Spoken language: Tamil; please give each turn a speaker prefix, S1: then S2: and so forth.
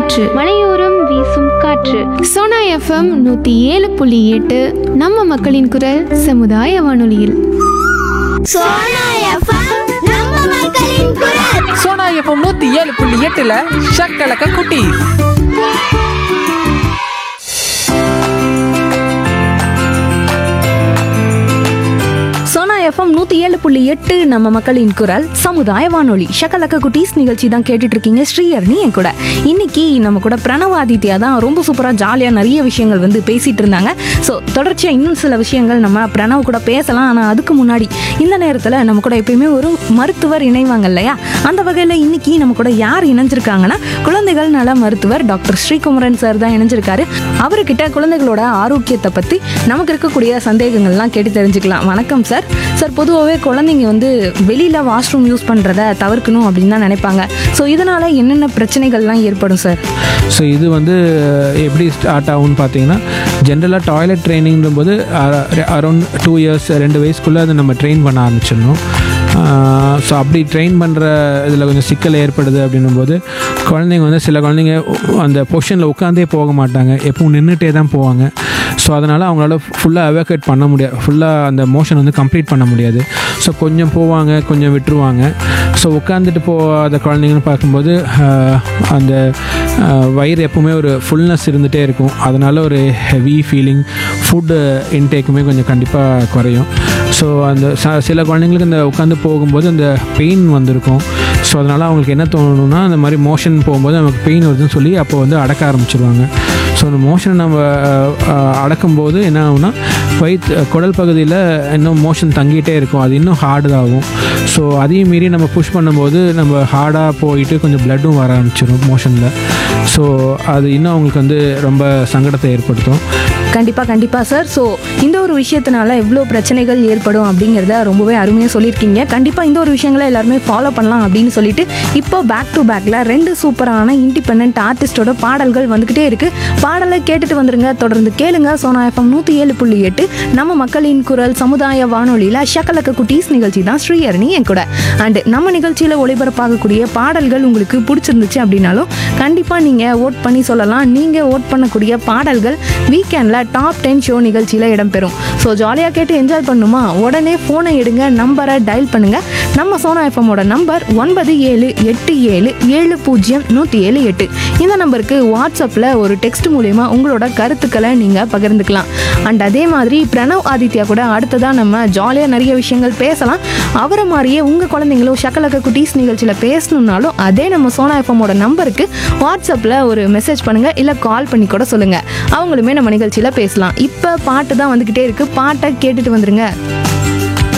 S1: காற்று மலையோரம் வீசும் காற்று சோனா எஃப்எம் நூத்தி ஏழு புள்ளி எட்டு நம்ம மக்களின் குரல் சமுதாய வானொலியில்
S2: சோனா எஃப்எம் நம்ம மக்களின் குரல்
S3: சோனா எஃப்எம் நூத்தி ஏழு புள்ளி எட்டுல ஷக்கலக்க குட்டி
S4: சோனா எஃப்எம் நூற்றி ஏழு புள்ளி எட்டு நம்ம மக்களின் குரல் சமுதாய வானொலி ஷக்கலக்க குட்டீஸ் நிகழ்ச்சி தான் கேட்டுட்டு இருக்கீங்க ஸ்ரீயர்னி என் கூட இன்னைக்கு நம்ம கூட பிரணவ ஆதித்யா தான் ரொம்ப சூப்பராக ஜாலியாக நிறைய விஷயங்கள் வந்து பேசிட்டு இருந்தாங்க ஸோ தொடர்ச்சியாக இன்னும் சில விஷயங்கள் நம்ம பிரணவ் கூட பேசலாம் ஆனால் அதுக்கு முன்னாடி இந்த நேரத்தில் நம்ம கூட எப்பயுமே ஒரு மருத்துவர் இணைவாங்க இல்லையா அந்த வகையில் இன்னைக்கு நம்ம கூட யார் இணைஞ்சிருக்காங்கன்னா குழந்தைகள் நல மருத்துவர் டாக்டர் ஸ்ரீகுமரன் சார் தான் இணைஞ்சிருக்காரு அவர்கிட்ட குழந்தைகளோட ஆரோக்கியத்தை பற்றி நமக்கு இருக்கக்கூடிய சந்தேகங்கள்லாம் கேட்டு தெரிஞ்சுக்கலாம் வணக்கம் சார் சார் பொதுவாகவே குழந்தைங்க வந்து வெளியில் வாஷ்ரூம் யூஸ் பண்ணுறத தவிர்க்கணும் அப்படின்னு தான் நினைப்பாங்க ஸோ இதனால் என்னென்ன பிரச்சனைகள்லாம் ஏற்படும் சார்
S5: ஸோ இது வந்து எப்படி ஸ்டார்ட் ஆகும்னு பார்த்தீங்கன்னா ஜென்ரலாக டாய்லெட் ட்ரைனிங்கும் போது அரௌண்ட் டூ இயர்ஸ் ரெண்டு வயசுக்குள்ளே அதை நம்ம ட்ரெயின் பண்ண ஆரம்பிச்சிடணும் ஸோ அப்படி ட்ரெயின் பண்ணுற இதில் கொஞ்சம் சிக்கல் ஏற்படுது அப்படின்னும் போது குழந்தைங்க வந்து சில குழந்தைங்க அந்த பொசிஷனில் உட்காந்தே போக மாட்டாங்க எப்பவும் நின்றுட்டே தான் போவாங்க ஸோ அதனால் அவங்களால ஃபுல்லாக எவாக்குவேட் பண்ண முடியாது ஃபுல்லாக அந்த மோஷன் வந்து கம்ப்ளீட் பண்ண முடியாது ஸோ கொஞ்சம் போவாங்க கொஞ்சம் விட்டுருவாங்க ஸோ உட்காந்துட்டு போகாத குழந்தைங்கன்னு பார்க்கும்போது ஆஹ், அந்த ஆஹ், வயிறு எப்பவுமே ஒரு ஃபுல்னஸ் இருந்துகிட்டே இருக்கும் அதனால் ஒரு ஹெவி ஃபீலிங் ஃபுட்டு இன்டேக்குமே கொஞ்சம் கண்டிப்பாக குறையும் ஸோ அந்த ச- சில குழந்தைங்களுக்கு இந்த உட்காந்து போகும்போது அந்த பெயின் வந்திருக்கும் ஸோ அதனால் அவங்களுக்கு என்ன தோணணும்னா அந்த மாதிரி மோஷன் போகும்போது நமக்கு பெயின் வருதுன்னு சொல்லி அப்போ வந்து அடக்க ஆரம்பிச்சிருவாங்க ஸோ அந்த மோஷனை நம்ம அஹ், அஹ், அடக்கும்போது என்ன ஆகும்னா வயிற்று குடல் பகுதியில் இன்னும் மோஷன் தங்கிட்டே இருக்கும் அது இன்னும் ஹார்டு ஆகும் ஸோ அதையும் மீறி நம்ம புஷ் பண்ணும்போது நம்ம ஹார்டாக போயிட்டு கொஞ்சம் பிளட்டும் வர ஆரம்பிச்சிடும் மோஷனில் ஸோ அது இன்னும் அவங்களுக்கு வந்து ரொம்ப சங்கடத்தை ஏற்படுத்தும்
S4: கண்டிப்பாக கண்டிப்பாக சார் ஸோ இந்த ஒரு விஷயத்தினால எவ்வளோ பிரச்சனைகள் ஏற்படும் அப்படிங்கிறத ரொம்பவே அருமையாக சொல்லியிருக்கீங்க கண்டிப்பாக இந்த ஒரு விஷயங்களை எல்லாருமே ஃபாலோ பண்ணலாம் அப்படின்னு சொல்லிட்டு இப்போ பேக் டு பேக்கில் ரெண்டு சூப்பரான இண்டிபெண்ட் ஆர்டிஸ்டோட பாடல்கள் வந்துக்கிட்டே இருக்குது பாடலை கேட்டுட்டு வந்துருங்க தொடர்ந்து கேளுங்க சோனா எஃப்எம் நூற்றி ஏழு புள்ளி எட்டு நம்ம மக்களின் குரல் சமுதாய வானொலியில் ஷக்கலக்க குட்டீஸ் நிகழ்ச்சி தான் ஸ்ரீஹரணி என் கூட அண்ட் நம்ம நிகழ்ச்சியில் ஒளிபரப்பாகக்கூடிய பாடல்கள் உங்களுக்கு பிடிச்சிருந்துச்சு அப்படின்னாலும் கண்டிப்பாக நீங்கள் ஓட் பண்ணி சொல்லலாம் நீங்கள் ஓட் பண்ணக்கூடிய பாடல்கள் வீக்கெண்டில் டாப் டென் ஷோ நிகழ்ச்சியில் இடம்பெறும் ஸோ ஜாலியாக கேட்டு என்ஜாய் பண்ணுமா உடனே ஃபோனை எடுங்க நம்பரை டயல் பண்ணுங்கள் நம்ம சோனா எஃப்எம்மோட நம்பர் ஒன்பது ஏழு எட்டு ஏழு ஏழு பூஜ்ஜியம் நூற்றி ஏழு எட்டு இந்த நம்பருக்கு வாட்ஸ்அப்பில் ஒரு டெக்ஸ்ட் மூலயமா உங்களோட கருத்துக்களை நீங்கள் பகிர்ந்துக்கலாம் அண்ட் அதே மாதிரி பிரணவ் ஆதித்யா கூட அடுத்ததாக நம்ம ஜாலியாக நிறைய விஷயங்கள் பேசலாம் அவரை மாதிரியே உங்கள் குழந்தைங்களும் ஷக்கலக்க குட்டீஸ் நிகழ்ச்சியில் பேசணுன்னாலும் அதே நம்ம சோனா எஃப்எம்மோட நம்பருக்கு வாட்ஸ்அப்பில் ஒரு மெசேஜ் பண்ணுங்கள் இல்லை கால் பண்ணி கூட சொல்லுங்கள் அவங்களுமே நம்ம நிகழ்ச்சியில் பேசலாம் இப்போ பாட்டு தான் வந்துக்கிட்டே இருக்குது பாட்டை கேட்டுட்டு வந்துருங்க